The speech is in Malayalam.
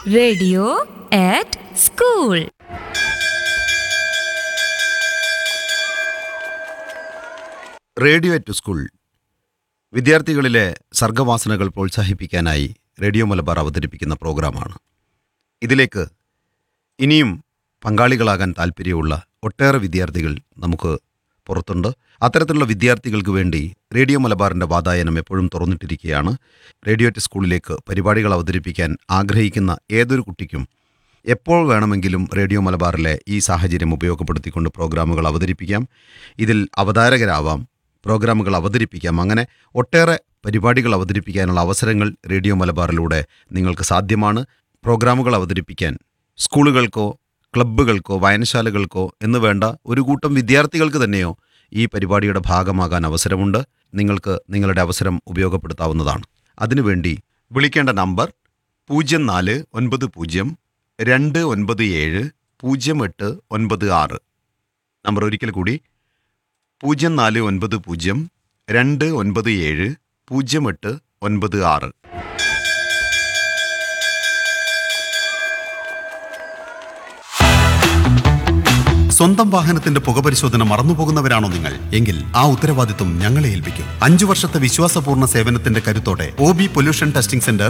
radio at school radio at school വിദ്യാർത്ഥികളിലെ സർഗവാസനകൾ പ്രോത്സാഹിപ്പിക്കാനായി റേഡിയോ മലബാർ അവതരിപ്പിക്കുന്ന പ്രോഗ്രാമാണ് ഇതിലേക്ക് ഇനിയും പങ്കാളികളാകാൻ താല്പര്യമുള്ള ഒട്ടേറെ വിദ്യാർത്ഥികൾ നമുക്ക് പുറത്തുണ്ട് അത്തരത്തിലുള്ള വിദ്യാർത്ഥികൾക്ക് വേണ്ടി റേഡിയോ മലബാറിൻ്റെ വാതായനം എപ്പോഴും തുറന്നിട്ടിരിക്കുകയാണ് റേഡിയോ അറ്റ് സ്കൂളിലേക്ക് പരിപാടികൾ അവതരിപ്പിക്കാൻ ആഗ്രഹിക്കുന്ന ഏതൊരു കുട്ടിക്കും എപ്പോൾ വേണമെങ്കിലും റേഡിയോ മലബാറിലെ ഈ സാഹചര്യം ഉപയോഗപ്പെടുത്തിക്കൊണ്ട് പ്രോഗ്രാമുകൾ അവതരിപ്പിക്കാം ഇതിൽ അവതാരകരാവാം പ്രോഗ്രാമുകൾ അവതരിപ്പിക്കാം അങ്ങനെ ഒട്ടേറെ പരിപാടികൾ അവതരിപ്പിക്കാനുള്ള അവസരങ്ങൾ റേഡിയോ മലബാറിലൂടെ നിങ്ങൾക്ക് സാധ്യമാണ് പ്രോഗ്രാമുകൾ അവതരിപ്പിക്കാൻ സ്കൂളുകൾക്കോ ക്ലബ്ബുകൾക്കോ വായനശാലകൾക്കോ എന്ന് വേണ്ട ഒരു കൂട്ടം വിദ്യാർത്ഥികൾക്ക് തന്നെയോ ഈ പരിപാടിയുടെ ഭാഗമാകാൻ അവസരമുണ്ട് നിങ്ങൾക്ക് നിങ്ങളുടെ അവസരം ഉപയോഗപ്പെടുത്താവുന്നതാണ് അതിനുവേണ്ടി വിളിക്കേണ്ട നമ്പർ പൂജ്യം നാല് ഒൻപത് പൂജ്യം രണ്ട് ഒൻപത് ഏഴ് പൂജ്യം എട്ട് ഒൻപത് ആറ് നമ്പർ ഒരിക്കൽ കൂടി പൂജ്യം നാല് ഒൻപത് പൂജ്യം രണ്ട് ഒൻപത് ഏഴ് പൂജ്യം എട്ട് ഒൻപത് ആറ് സ്വന്തം വാഹനത്തിന്റെ പുകപരിശോധന മറന്നുപോകുന്നവരാണോ നിങ്ങൾ എങ്കിൽ ആ ഉത്തരവാദിത്വം ഞങ്ങളെ ഏൽപ്പിക്കും അഞ്ചു വർഷത്തെ വിശ്വാസപൂർണ്ണ സേവനത്തിന്റെ കരുത്തോടെ O B pollution testing centre